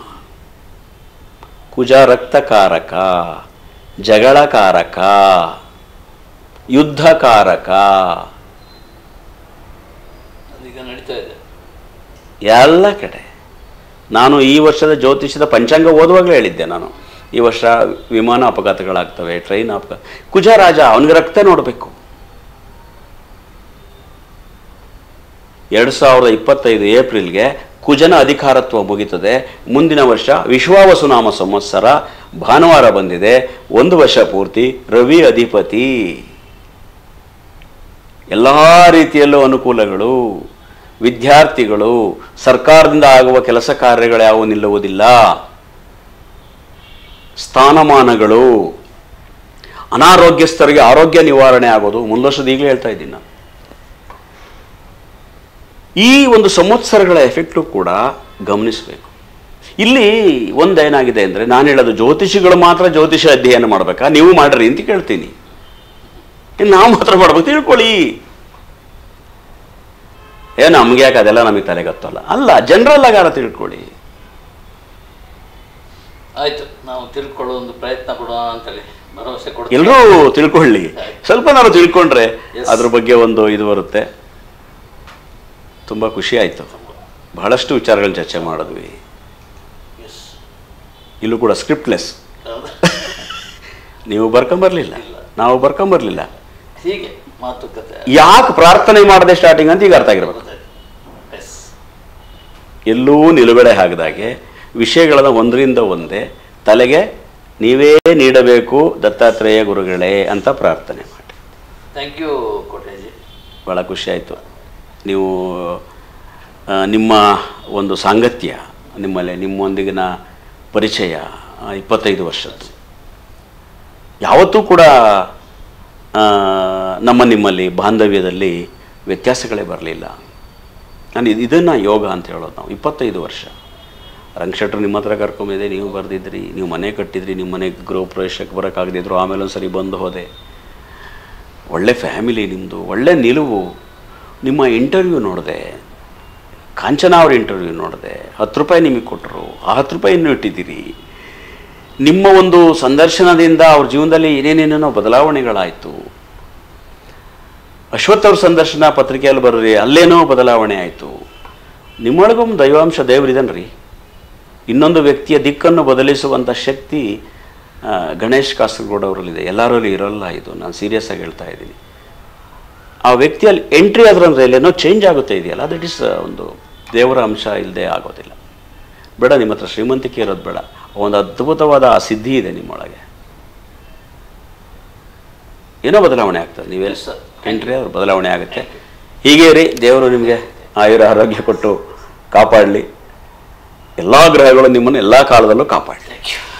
ಕುಜ ರಕ್ತಕಾರಕ ಜಗಳಕಾರಕ ಯುದ್ಧಕಾರಕ
ಅದೀಗ ನಡೀತಾ ಇದೆ
ಎಲ್ಲ ಕಡೆ ನಾನು ಈ ವರ್ಷದ ಜ್ಯೋತಿಷದ ಪಂಚಾಂಗ ಓದುವಾಗಲೇ ಹೇಳಿದ್ದೆ ನಾನು ಈ ವರ್ಷ ವಿಮಾನ ಅಪಘಾತಗಳಾಗ್ತವೆ ಟ್ರೈನ್ ಅಪಘಾತ ಕುಜ ರಾಜ ಅವನಿಗೆ ರಕ್ತ ನೋಡಬೇಕು ಎರಡು ಸಾವಿರದ ಇಪ್ಪತ್ತೈದು ಏಪ್ರಿಲ್ಗೆ ಕುಜನ ಅಧಿಕಾರತ್ವ ಮುಗಿತದೆ ಮುಂದಿನ ವರ್ಷ ವಿಶ್ವಾವಸುನಾಮ ಸಂವತ್ಸರ ಭಾನುವಾರ ಬಂದಿದೆ ಒಂದು ವರ್ಷ ಪೂರ್ತಿ ರವಿ ಅಧಿಪತಿ ಎಲ್ಲ ರೀತಿಯಲ್ಲೂ ಅನುಕೂಲಗಳು ವಿದ್ಯಾರ್ಥಿಗಳು ಸರ್ಕಾರದಿಂದ ಆಗುವ ಕೆಲಸ ಕಾರ್ಯಗಳು ಯಾವುವು ನಿಲ್ಲುವುದಿಲ್ಲ ಸ್ಥಾನಮಾನಗಳು ಅನಾರೋಗ್ಯಸ್ಥರಿಗೆ ಆರೋಗ್ಯ ನಿವಾರಣೆ ಆಗೋದು ಮುಂದೊರ್ಷದ ಈಗಲೇ ಹೇಳ್ತಾ ಇದ್ದೀನಿ ನಾನು ಈ ಒಂದು ಸಂವತ್ಸರಗಳ ಎಫೆಕ್ಟು ಕೂಡ ಗಮನಿಸಬೇಕು ಇಲ್ಲಿ ಒಂದೇನಾಗಿದೆ ಅಂದರೆ ನಾನು ಹೇಳೋದು ಜ್ಯೋತಿಷಿಗಳು ಮಾತ್ರ ಜ್ಯೋತಿಷ ಅಧ್ಯಯನ ಮಾಡಬೇಕಾ ನೀವು ಮಾಡ್ರಿ ಅಂತ ಕೇಳ್ತೀನಿ ಇನ್ನು ನಾವು ಮಾತ್ರ ಮಾಡ್ಬೇಕು ತಿಳ್ಕೊಳ್ಳಿ ಏ ನಮ್ಗೆ ಯಾಕೆ ಅದೆಲ್ಲ ನಮಗೆ ತಲೆಗತ್ತಲ್ಲ ಅಲ್ಲ ಜನರಲ್ ಆಗಾರ ತಿಳ್ಕೊಳ್ಳಿ
ಆಯ್ತು ನಾವು ತಿಳ್ಕೊಳ್ಳೋ ಒಂದು ಪ್ರಯತ್ನ ಪಡೋಣ ಅಂತೇಳಿ ಭರವಸೆ ಕೊಡ್ತೀನಿ
ಎಲ್ಲರೂ ತಿಳ್ಕೊಳ್ಳಿ ಸ್ವಲ್ಪ ನಾವು ತಿಳ್ಕೊಂಡ್ರೆ
Yes.
ಅದ್ರ ಬಗ್ಗೆ ಒಂದು ಇದು ಬರುತ್ತೆ ತುಂಬ ಖುಷಿ ಆಯಿತು ಬಹಳಷ್ಟು ವಿಚಾರಗಳನ್ನ ಚರ್ಚೆ ಮಾಡಿದ್ವಿ
ಎಸ್
ಇಲ್ಲೂ ಕೂಡ ಸ್ಕ್ರಿಪ್ಟ್ಲೆಸ್
ಹೌದಾ
ನೀವು ಬರ್ಕೊಂಬರ್ಲಿಲ್ಲ ನಾವು ಬರ್ಕೊಂಬರ್ಲಿಲ್ಲ
ಹೀಗೆ ಮಾತುಕತೆ
ಯಾಕೆ ಪ್ರಾರ್ಥನೆ ಮಾಡದೆ ಸ್ಟಾರ್ಟಿಂಗ್ ಅಂತ ಈಗ ಅರ್ಥ ಆಗಿರ್ಬೇಕು
ಎಸ್
ಎಲ್ಲೂ ನಿಲುಗಡೆ ಆಗದಾಗೆ ವಿಷಯಗಳನ್ನು ಒಂದರಿಂದ ಒಂದೇ ತಲೆಗೆ ನೀವೇ ನೀಡಬೇಕು ದತ್ತಾತ್ರೇಯ ಗುರುಗಳೇ ಅಂತ ಪ್ರಾರ್ಥನೆ ಮಾಡಿ
ಥ್ಯಾಂಕ್ ಯು ಕೋಟೇಜಿ
ಭಾಳ ಖುಷಿ ಆಯಿತು ನೀವು ಆ, ನಿಮ್ಮ ಒಂದು ಸಾಂಗತ್ಯ ನಿಮ್ಮಲ್ಲಿ ನಿಮ್ಮೊಂದಿಗಿನ ಪರಿಚಯ ಆ, ಇಪ್ಪತ್ತೈದು ವರ್ಷದ್ದು ಯಾವತ್ತೂ ಕೂಡ ಆ, ನಮ್ಮ ನಿಮ್ಮಲ್ಲಿ ಬಾಂಧವ್ಯದಲ್ಲಿ ವ್ಯತ್ಯಾಸಗಳೇ ಬರಲಿಲ್ಲ ನಾನು ಇದನ್ನು ಯೋಗ ಅಂತ ಹೇಳೋದು ನಾವು ಇಪ್ಪತ್ತೈದು ವರ್ಷ ರಂಗಶೆಟ್ರು ನಿಮ್ಮ ಹತ್ರ ಕರ್ಕೊಂಬಿದೆ ನೀವು ಬರೆದಿದ್ರಿ ನೀವು ಮನೆ ಕಟ್ಟಿದ್ರಿ ನಿಮ್ಮ ಮನೆಗೆ ಗೃಹ ಪ್ರವೇಶಕ್ಕೆ ಬರೋಕ್ಕಾಗದಿದ್ರು ಆಮೇಲೆ ಒಂದು ಸರಿ ಬಂದು ಹೋದೆ ಒಳ್ಳೆ ಫ್ಯಾಮಿಲಿ ನಿಮ್ಮದು ಒಳ್ಳೆ ನಿಲುವು ನಿಮ್ಮ ಇಂಟರ್ವ್ಯೂ ನೋಡಿದೆ ಕಾಂಚನ ಅವ್ರ ಇಂಟರ್ವ್ಯೂ ನೋಡಿದೆ ಹತ್ತು ರೂಪಾಯಿ ನಿಮಗೆ ಕೊಟ್ಟರು ಆ ಹತ್ತು ರೂಪಾಯಿ ಇನ್ನೂ ಇಟ್ಟಿದ್ದೀರಿ ನಿಮ್ಮ ಒಂದು ಸಂದರ್ಶನದಿಂದ ಅವ್ರ ಜೀವನದಲ್ಲಿ ಏನೇನೇನೇನೋ ಬದಲಾವಣೆಗಳಾಯಿತು ಅಶ್ವಥ್ ಅವ್ರ ಸಂದರ್ಶನ ಪತ್ರಿಕೆಯಲ್ಲಿ ಬರ್ರಿ ಅಲ್ಲೇನೋ ಬದಲಾವಣೆ ಆಯಿತು ನಿಮ್ಮೊಳಗೊಮ್ಮೆ ದೈವಾಂಶ ದೇವರಿದನ್ರಿ ಇನ್ನೊಂದು ವ್ಯಕ್ತಿಯ ದಿಕ್ಕನ್ನು ಬದಲಿಸುವಂಥ ಶಕ್ತಿ ಆ, ಗಣೇಶ್ ಕಾಸರಗೋಡ್ ಅವರಲ್ಲಿದೆ ಎಲ್ಲರಲ್ಲೂ ಇರೋಲ್ಲ ಇದು ನಾನು ಸೀರಿಯಸ್ ಆಗಿ ಹೇಳ್ತಾ ಇದ್ದೀನಿ ಆ ವ್ಯಕ್ತಿಯಲ್ಲಿ ಎಂಟ್ರಿ ಆದ್ರಂದ್ರೆ ಎಲ್ಲೇನೋ ಚೇಂಜ್ ಆಗುತ್ತೆ ಇದೆಯಲ್ಲ ದಟ್ ಇಸ್ ಒಂದು ದೇವರ ಅಂಶ ಇಲ್ಲದೆ ಆಗೋದಿಲ್ಲ ಬೇಡ ನಿಮ್ಮ ಹತ್ರ ಶ್ರೀಮಂತಿಕೆ ಇರೋದು ಬೇಡ ಒಂದು ಅದ್ಭುತವಾದ ಆ ಸಿದ್ಧಿ ಇದೆ ನಿಮ್ಮೊಳಗೆ ಏನೋ ಬದಲಾವಣೆ ಆಗ್ತದೆ ನೀವೆಲ್ಲ
Yes, sir.
ಎಂಟ್ರಿ ಆದ್ರೆ ಬದಲಾವಣೆ ಆಗುತ್ತೆ ಹೀಗೆ ರೀ ದೇವರು ನಿಮಗೆ ಆಯುರ ಆರೋಗ್ಯ ಕೊಟ್ಟು ಕಾಪಾಡಲಿ ಎಲ್ಲ ಗ್ರಹಗಳು ನಿಮ್ಮನ್ನು ಎಲ್ಲ ಕಾಲದಲ್ಲೂ ಕಾಪಾಡಲಿ
ಥ್ಯಾಂಕ್ ಯು